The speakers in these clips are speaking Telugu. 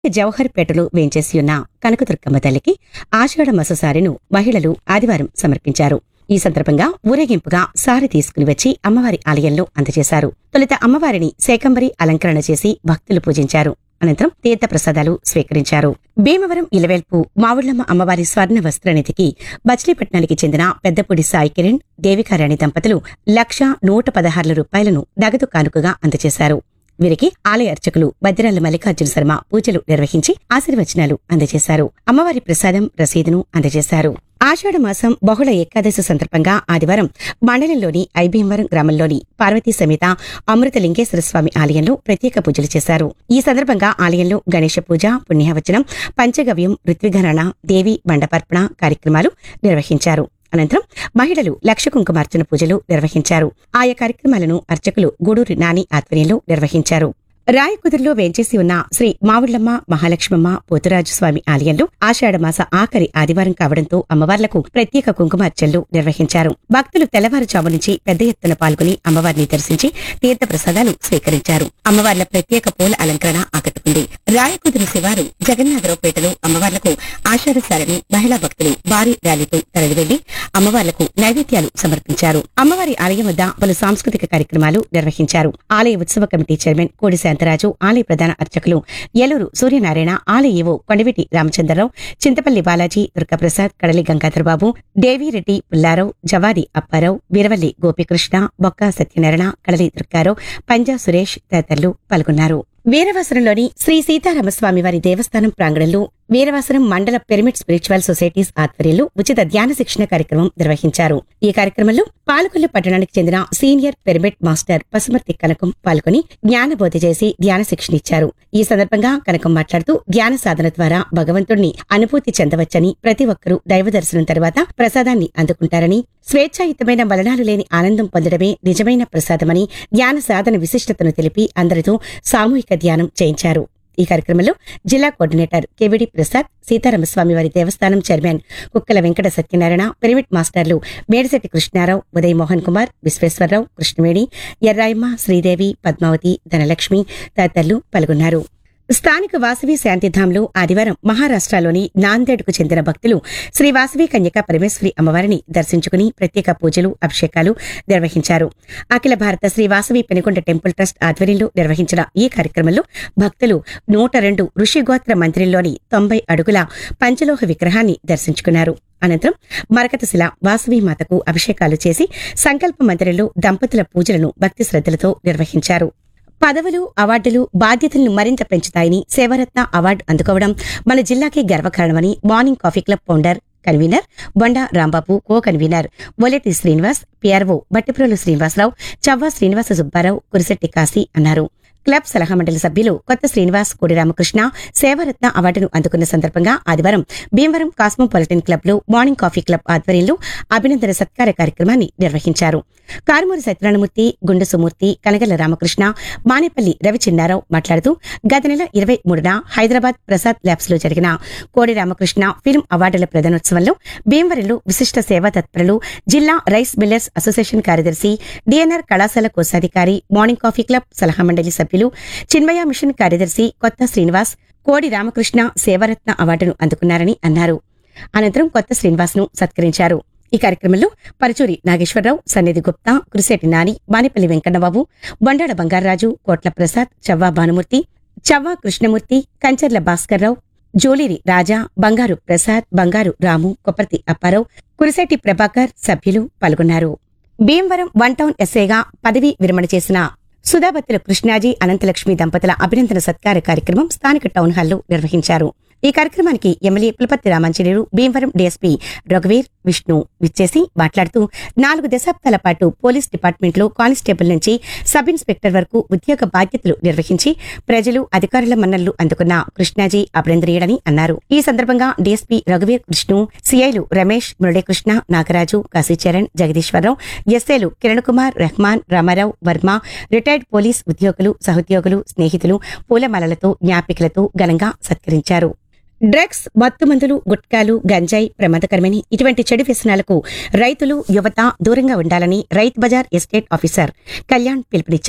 జవహర్పేటలో వేంచేసి ఉన్న కనకదుర్గమ్మ తల్లికి ఆషాఢ మససారిను మహిళలు ఆదివారం సమర్పించారు ఈ సందర్భంగా ఊరేగింపుగా సారి తీసుకుని వచ్చి అమ్మవారి ఆలయంలో అందజేశారు తొలుత అమ్మవారిని శేకంబరి అలంకరణ చేసి భక్తులు పూజించారు అనంతరం తీర్థ ప్రసాదాలు స్వీకరించారు భీమవరం ఇలవేల్పు మావుళ్లమ్మ అమ్మవారి స్వర్ణ వస్త్రనిధికి బచిలీపట్నానికి చెందిన పెద్దపూడి సాయి కిరణ్ దేవికారాణి దంపతులు లక్ష నూట పదహారుల రూపాయలను నగదు కానుకగా అందజేశారు వీరికి ఆలయ అర్చకులు బద్దిరాల మల్లికార్జున శర్మ పూజలు నిర్వహించి ఆశీర్వచనాలు అందజేశారు అమ్మవారి ప్రసాదం రసీదును అందజేశారు ఆషాఢ మాసం బహుళ ఏకాదశి సందర్భంగా ఆదివారం మండలంలోని ఐభీమవరం గ్రామంలోని పార్వతీ సమేత అమృతలింగేశ్వర స్వామి ఆలయంలో ప్రత్యేక పూజలు చేశారు ఈ సందర్భంగా ఆలయంలో గణేష పూజ పుణ్యవచనం పంచగవ్యం ఋత్విఘరణ దేవి మండపర్పణ కార్యక్రమాలు నిర్వహించారు అనంతరం మహిళలు లక్ష కుంకుమార్చన పూజలు నిర్వహించారు ఆయా కార్యక్రమాలను అర్చకులు గూడూరి నాని ఆధ్వర్యంలో నిర్వహించారు రాయకుదురులో వేంచేసి ఉన్న శ్రీ మావుళ్లమ్మ మహాలక్ష్మమ్మ పోతురాజు స్వామి ఆలయంలో ఆషాఢమాస ఆఖరి ఆదివారం కావడంతో అమ్మవార్లకు ప్రత్యేక కుంకుమార్చనలు నిర్వహించారు భక్తులు తెల్లవారుజాము నుంచి పెద్ద ఎత్తున పాల్గొని అమ్మవారిని దర్శించి తీర్థ ప్రసాదాలు స్వీకరించారు అమ్మవార్ల ప్రత్యేక పూల అలంకరణ ఆకట్టుకుంది రాయకుదురు శివారు జగన్నాథరావుపేటలో అమ్మవార్లకు ఆషాఢసారిని మహిళా భక్తులు భారీ ర్యాలీతో తరలివెళ్లి అమ్మవార్లకు నైవేద్యాలు సమర్పించారు అమ్మవారి ఆలయం వద్ద పలు సాంస్కృతిక కార్యక్రమాలు నిర్వహించారు ఆలయ ఉత్సవ కమిటీ చైర్మన్ కోడి శాంతరాజు ఆలయ ప్రధాన అర్చకులు ఏలూరు సూర్యనారాయణ ఆలయ ఈవో కొండవీటి రామచంద్రరావు చింతపల్లి బాలాజీ దుర్గాప్రసాద్ కడలి గంగాధరబాబు దేవిరెడ్డి పుల్లారావు జవాది అప్పారావు వీరవల్లి గోపికృష్ణ బొక్క సత్యనారాయణ కడలి దుర్గారావు పంజా సురేష్ తదితరులు పాల్గొన్నారు వీరవాసరంలోని శ్రీ సీతారామస్వామి వారి దేవస్థానం ప్రాంగణంలో వీరవాసరం మండల పిరమిడ్ స్పిరిచువల్ సొసైటీస్ ఆధ్వర్యంలో ఉచిత ధ్యాన శిక్షణ కార్యక్రమం నిర్వహించారు ఈ కార్యక్రమంలో పాలకొల్లు పట్టణానికి చెందిన senior pyramid master Pasumarthi Kanakam పాల్గొని జ్ఞానబోధ చేసి ధ్యాన శిక్షణ ఇచ్చారు ఈ సందర్భంగా కనకం మాట్లాడుతూ ధ్యాన సాధన ద్వారా భగవంతుణ్ణి అనుభూతి చెందవచ్చని ప్రతి ఒక్కరూ దైవ దర్శనం తర్వాత ప్రసాదాన్ని అందుకుంటారని స్వేచ్ఛాయుతమైన మలనాలు లేని ఆనందం పొందడమే నిజమైన ప్రసాదమని ధ్యాన సాధన విశిష్టతను తెలిపి అందరితో సామూహిక ధ్యానం చేయించారు ఈ కార్యక్రమంలో జిల్లా కోఆర్డినేటర్ కెవిడి ప్రసాద్ సీతారామస్వామి వారి దేవస్థానం చైర్మన్ కుక్కల వెంకట సత్యనారాయణ పిరమిడ్ మాస్టర్లు మేడిశెట్టి కృష్ణారావు ఉదయ్ మోహన్ కుమార్ విశ్వేశ్వరరావు కృష్ణవేణి ఎర్రాయమ్మ శ్రీదేవి పద్మావతి ధనలక్ష్మి తదితరులు పాల్గొన్నారు స్థానిక వాసవి శాంతిధాంలో ఆదివారం మహారాష్ట్రలోని నాందేడ్కు చెందిన భక్తులు శ్రీ వాసవి కన్యక పరమేశ్వరి అమ్మవారిని దర్శించుకుని ప్రత్యేక పూజలు అభిషేకాలు నిర్వహించారు అఖిల భారత శ్రీ వాసవి పెనుకొండ టెంపుల్ ట్రస్ట్ ఆధ్వర్యంలో నిర్వహించిన ఈ కార్యక్రమంలో భక్తులు నూట రెండు ఋషిగోత్ర మందిరంలోని తొంభై అడుగుల పంచలోహ విగ్రహాన్ని దర్శించుకున్నారు అనంతరం మరకతశిల వాసవి మాతకు అభిషేకాలు చేసి సంకల్ప మందిరంలో దంపతుల పూజలను భక్తి శ్రద్ధలతో నిర్వహించారు పదవులు అవార్డులు బాధ్యతలను మరింత పెంచుతాయని సేవరత్న అవార్డు అందుకోవడం మన జిల్లాకే గర్వకారణమని morning coffee club founder convener Bonda Rambabu co convener Moleti Srinivas PRO Battiprolu Srinivasarao Chavva Srinivasa Subbarao Kurisetti Kasi అన్నారు క్లబ్ సలహా మండలి సభ్యులు కొత్త శ్రీనివాస్ కోడి రామకృష్ణ సేవారత్న అవార్డును అందుకున్న సందర్భంగా ఆదివారం భీమవరం కాస్మోపాలిటన్ క్లబ్ లో మార్నింగ్ కాఫీ క్లబ్ ఆధ్వర్యంలో అభినందన సత్కార కార్యక్రమాన్ని నిర్వహించారు కారుమూరి సత్యనారాయణమూర్తి గుండు సుమూర్తి కనగల రామకృష్ణ మానేపల్లి రవిచిన్నారావు మాట్లాడుతూ గత నెల ఇరవై మూడున హైదరాబాద్ ప్రసాద్ ల్యాబ్స్ లో జరిగిన కోడి రామకృష్ణ ఫిల్మ్ అవార్డుల ప్రదానోత్సవంలో భీమవరంలో విశిష్ట సేవా తత్పరులు జిల్లా రైస్ మిల్లర్స్ అసోసియేషన్ కార్యదర్శి డిఎన్ఆర్ కళాశాల కోశాధికారి మార్నింగ్ కాఫీ క్లబ్ సలహా మండలి సభ్యులు చిన్మయ మిషన్ కార్యదర్శి కొత్త శ్రీనివాస్ కోడి రామకృష్ణ సేవరత్న అవార్డును అందుకున్నారని అన్నారు అనంతరం కొత్త శ్రీనివాస్ ను సత్కరించారు ఈ కార్యక్రమంలో పరచూరి నాగేశ్వరరావు సన్నిధి గుప్తా కురిశెట్టి నాని బానేపల్లి వెంకన్నబాబు బొండాడ బంగారాజు కోట్ల ప్రసాద్ చవ్వా భానుమూర్తి చవ్వా కృష్ణమూర్తి కంచర్ల భాస్కర్రావు జోలిరి రాజా బంగారు ప్రసాద్ బంగారు రాము కొప్పర్తి అప్పారావు కురిశెట్టి ప్రభాకర్ సభ్యులు పాల్గొన్నారు భీమవరం వన్ టౌన్ ఎస్ఐగా పదవీ విరమణ చేసిన సుధాబత్తుల కృష్ణాజీ అనంతలక్ష్మి దంపతుల అభినందన సత్కార కార్యక్రమం స్థానిక టౌన్ హాల్లో నిర్వహించారు ఈ కార్యక్రమానికి ఎమ్మెల్యే పులపర్తి రామాంజనేయులు భీమవరం డీఎస్పీ రఘువీర్ విష్ణు విచ్చేసి మాట్లాడుతూ నాలుగు దశాబ్దాల పాటు పోలీస్ డిపార్ట్మెంట్లో కానిస్టేబుల్ నుంచి సబ్ ఇన్స్పెక్టర్ వరకు ఉద్యోగ బాధ్యతలు నిర్వహించి ప్రజలు అధికారుల మన్ననలు అందుకున్న కృష్ణాజీ అభినందనీయుడని అన్నారు ఈ సందర్భంగా డీఎస్పీ రఘువీర్ విష్ణు సిఐలు రమేష్ మురళీకృష్ణ నాగరాజు కాశీచరణ్ జగదీశ్వరరావు ఎస్ఏలు కిరణ్ కుమార్ రెహమాన్ రామారావు వర్మ రిటైర్డ్ పోలీస్ ఉద్యోగులు సహోద్యోగులు స్నేహితులు పూలమాలలతో జ్ఞాపికలతో ఘనంగా సత్కరించారు డ్రగ్స్ మత్తుమందులు గుట్కాలు గంజాయి ప్రమాదకరమని ఇటువంటి చెడు వ్యసనాలకు రైతులు యువత దూరంగా ఉండాలని Rythu bazaar estate officer Kalyan పిలుపునిచ్చారు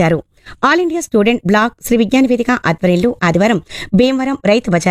all India student block Shri Vijnana Vedika ఆధ్వర్యంలో ఆదివారం భీమవరం రైతు బజార్